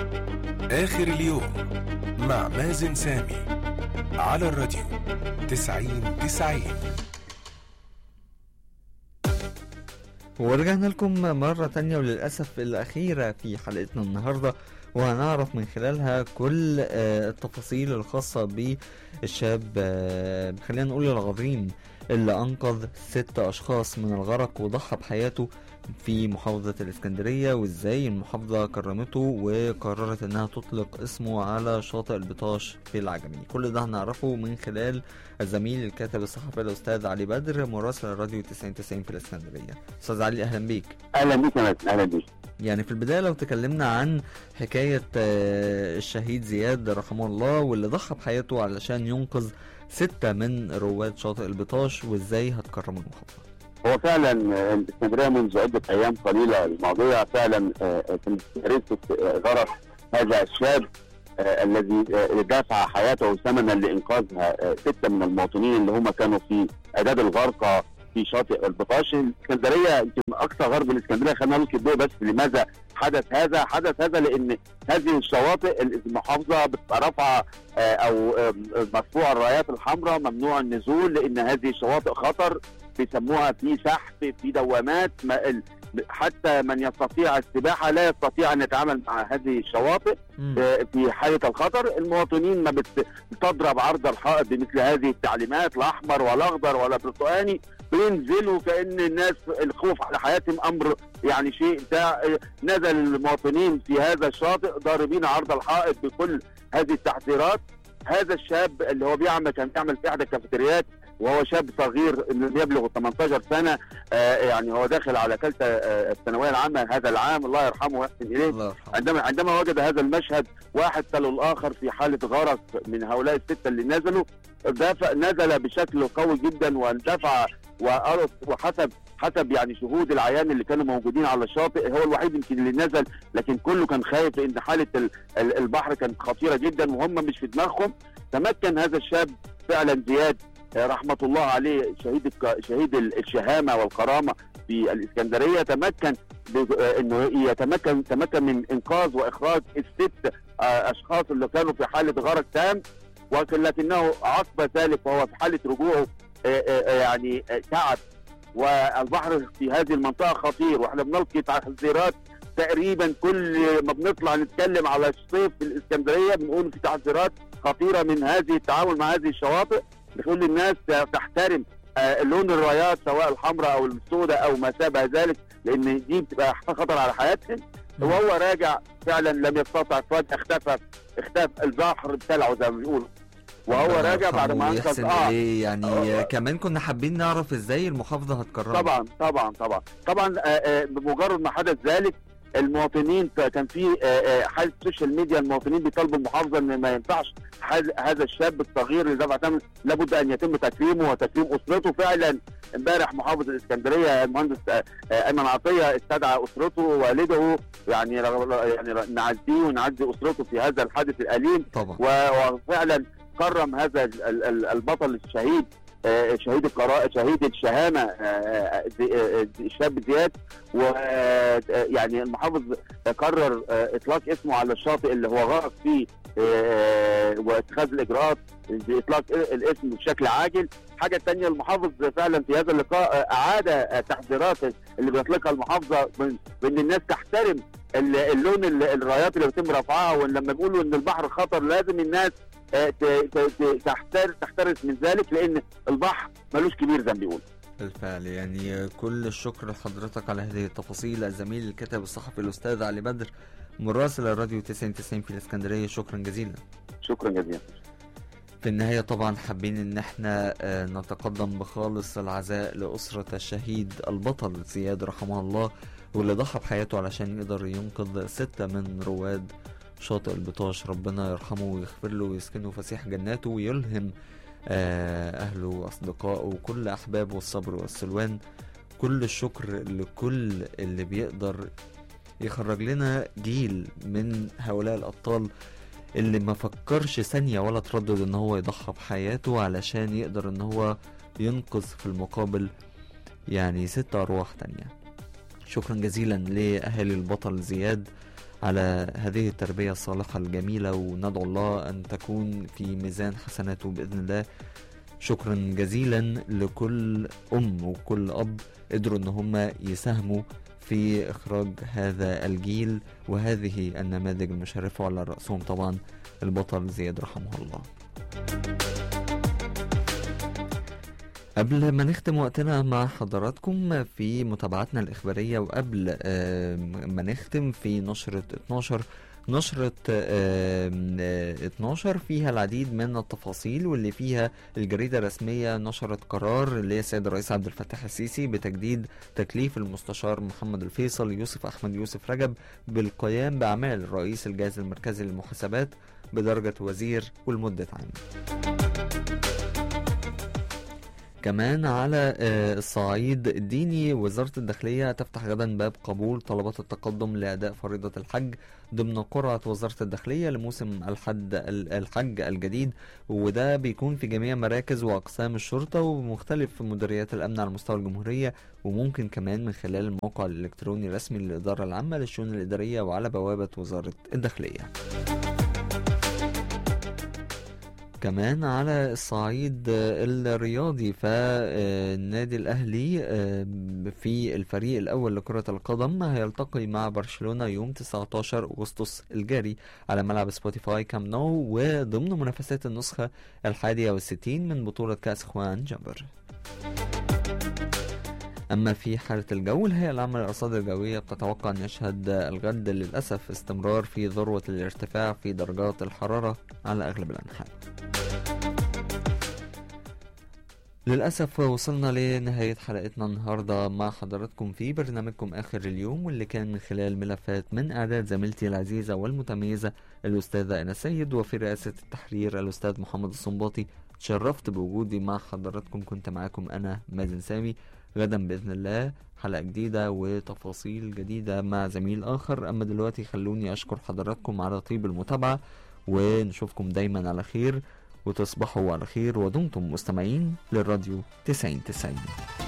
آخر اليوم مع مازن سامي على الراديو تسعين تسعين ورجعنا لكم مرة تانية وللأسف الأخيرة في حلقتنا النهاردة وهنعرف من خلالها كل آه، التفاصيل الخاصة بالشاب آه، خلينا نقول العظيم اللي أنقذ ست أشخاص من الغرق وضحى بحياته في محافظة الإسكندرية وإزاي المحافظة كرمته وقررت إنها تطلق اسمه على شاطئ البطاش في العجمي كل ده هنعرفه من خلال الزميل الكاتب الصحفي الأستاذ علي بدر مراسل الراديو 9090 في الإسكندرية أستاذ علي أهلا بيك اهلا بيك يا مازن اهلا بيك يعني في البداية لو تكلمنا عن حكاية آه، الشهيد زياد رحمه الله واللي ضحى بحياته علشان ينقذ ستة من رواد شاطئ البطاش وازاي هتكرموا المحافظة هو فعلا آه، الاسكندريه منذ عده ايام قليله الماضيه فعلا آه، آه، كانت كارثه آه، غرق هذا الشاب آه، الذي آه، دفع حياته ثمنا لانقاذها آه، سته من المواطنين اللي هم كانوا في اعداد الغرقى في شاطئ البطاش الاسكندريه يمكن اقصى غرب الاسكندريه خلينا نقول كده بس لماذا حدث هذا؟ حدث هذا لان هذه الشواطئ المحافظه بتبقى رافعه آه، او آه، مرفوع الرايات الحمراء ممنوع النزول لان هذه الشواطئ خطر بيسموها في سحب في دوامات ما ال- حتى من يستطيع السباحه لا يستطيع ان يتعامل مع هذه الشواطئ مم. آه، في حاله الخطر المواطنين ما بت- بتضرب عرض الحائط بمثل هذه التعليمات لا احمر ولا اخضر ولا برتقاني بينزلوا كان الناس الخوف على حياتهم امر يعني شيء بتاع آه، نزل المواطنين في هذا الشاطئ ضاربين عرض الحائط بكل هذه التحذيرات هذا الشاب اللي هو بيعمل كان بيعمل في احدى الكافيتريات وهو شاب صغير إنه يبلغ 18 سنه آه يعني هو داخل على ثالثه آه الثانويه العامه هذا العام الله يرحمه ويحسن اليه الله يرحمه عندما عندما وجد هذا المشهد واحد تلو الاخر في حاله غرق من هؤلاء السته اللي نزلوا دافع نزل بشكل قوي جدا واندفع وأرس وحسب حسب يعني شهود العيان اللي كانوا موجودين على الشاطئ هو الوحيد يمكن اللي نزل لكن كله كان خايف لان حاله ال- ال- البحر كانت خطيره جدا وهم مش في دماغهم تمكن هذا الشاب فعلا زياد آه، رحمه الله عليه شهيد الك- شهيد ال- الشهامه والكرامه في الاسكندريه تمكن ب- آه، انه يتمكن تمكن من انقاذ واخراج الست آه، اشخاص اللي كانوا في حاله غرق تام ولكن لكنه عقب ذلك وهو في حاله رجوعه آه، آه، يعني آه، تعب والبحر في هذه المنطقه خطير واحنا بنلقي تحذيرات تقريبا كل ما بنطلع نتكلم على الصيف في الاسكندريه بنقول في تحذيرات خطيره من هذه التعامل مع هذه الشواطئ بنقول للناس تحترم آه، لون الرايات سواء الحمراء او السوداء او ما شابه ذلك لان دي بتبقى خطر على حياتهم وهو راجع فعلا لم يستطع فجاه اختفى اختفى البحر ابتلعه زي ما بيقولوا وهو ربنا راجع بعد ما يرحمه انقذ ويحسن اه إليه يعني آه. كمان كنا حابين نعرف ازاي المحافظة هتكرمه طبعا طبعا طبعا طبعا آه، آه، بمجرد ما حدث ذلك المواطنين ك- كان في آه، آه، حاله السوشيال ميديا المواطنين بيطالبوا المحافظه ان ما ينفعش حد- هذا الشاب الصغير اللي دفع ثمن لابد ان يتم تكريمه وتكريم اسرته فعلا امبارح محافظ الاسكندريه المهندس آه، آه، ايمن عطيه استدعى اسرته ووالده يعني رغ- يعني نعزيه ونعزي اسرته في هذا الحادث الاليم طبعا و- وفعلا كرم هذا ال- ال- ال- البطل الشهيد آه، شهيد القراء شهيد الشهامه آه، آه، زي- آه، الشاب زياد ويعني المحافظ قرر آه، اطلاق اسمه على الشاطئ اللي هو غرق فيه آه، واتخاذ الاجراءات باطلاق الاسم بشكل عاجل حاجه تانية المحافظ فعلا في هذا اللقاء آه، اعاد آه، تحذيرات اللي بيطلقها المحافظه من- بان الناس تحترم ال- اللون ال- الرايات اللي بيتم رفعها ولما بيقولوا ان البحر خطر لازم الناس آه، ت- ت- ت- تحتر تحترس من ذلك لان البحر ملوش كبير زي ما بيقولوا بالفعل يعني كل الشكر لحضرتك على هذه التفاصيل الزميل الكاتب الصحفي الأستاذ علي بدر مراسل الراديو 9090 في الإسكندرية شكرا جزيلا شكرا جزيلا في النهاية طبعا حابين ان احنا آه، نتقدم بخالص العزاء لأسرة الشهيد البطل زياد رحمه الله واللي ضحى بحياته علشان يقدر ينقذ ستة من رواد شاطئ البطاش ربنا يرحمه ويغفر له ويسكنه فسيح جناته ويلهم آه، أهله وأصدقائه وكل أحبابه الصبر والسلوان كل الشكر لكل اللي بيقدر يخرج لنا جيل من هؤلاء الأبطال اللي ما فكرش ثانية ولا تردد ان هو يضحى بحياته علشان يقدر ان هو ينقذ في المقابل يعني ست ارواح تانية شكرا جزيلا لاهالي البطل زياد على هذه التربية الصالحة الجميلة وندعو الله أن تكون في ميزان حسناته بإذن الله شكرا جزيلا لكل أم وكل أب قدروا أن هم يساهموا في إخراج هذا الجيل وهذه النماذج المشرفة على رأسهم طبعا البطل زياد رحمه الله قبل ما نختم وقتنا مع حضراتكم في متابعتنا الإخبارية وقبل آه، ما نختم في نشرة 12 نشرة آه، آه، 12 فيها العديد من التفاصيل واللي فيها الجريدة الرسمية نشرت قرار للسيد الرئيس عبد الفتاح السيسي بتجديد تكليف المستشار محمد الفيصل يوسف أحمد يوسف رجب بالقيام بأعمال رئيس الجهاز المركزي للمحاسبات بدرجة وزير ولمدة عام كمان على آه، الصعيد الديني وزارة الداخلية تفتح غدا باب قبول طلبات التقدم لأداء فريضة الحج ضمن قرعة وزارة الداخلية لموسم الحد الحج الجديد وده بيكون في جميع مراكز وأقسام الشرطة ومختلف مديريات الأمن على مستوى الجمهورية وممكن كمان من خلال الموقع الإلكتروني الرسمي للإدارة العامة للشؤون الإدارية وعلى بوابة وزارة الداخلية كمان على الصعيد الرياضي فالنادي الأهلي في الفريق الأول لكرة القدم هيلتقي مع برشلونة يوم 19 أغسطس الجاري على ملعب سبوتيفاي كام نو وضمن منافسات النسخة الحادية والستين من بطولة كأس خوان جمبر أما في حالة الجو الهيئة العامة للأرصاد الجوية بتتوقع أن يشهد الغد للأسف استمرار في ذروة الارتفاع في درجات الحرارة على أغلب الأنحاء للأسف وصلنا لنهاية حلقتنا النهاردة مع حضراتكم في برنامجكم آخر اليوم واللي كان من خلال ملفات من إعداد زميلتي العزيزة والمتميزة الأستاذة أنا سيد وفي رئاسة التحرير الأستاذ محمد الصنباطي تشرفت بوجودي مع حضراتكم كنت معاكم أنا مازن سامي غدا بإذن الله حلقة جديدة وتفاصيل جديدة مع زميل آخر أما دلوقتي خلوني أشكر حضراتكم على طيب المتابعة ونشوفكم دايما على خير وتصبحوا على خير ودمتم مستمعين للراديو 90 90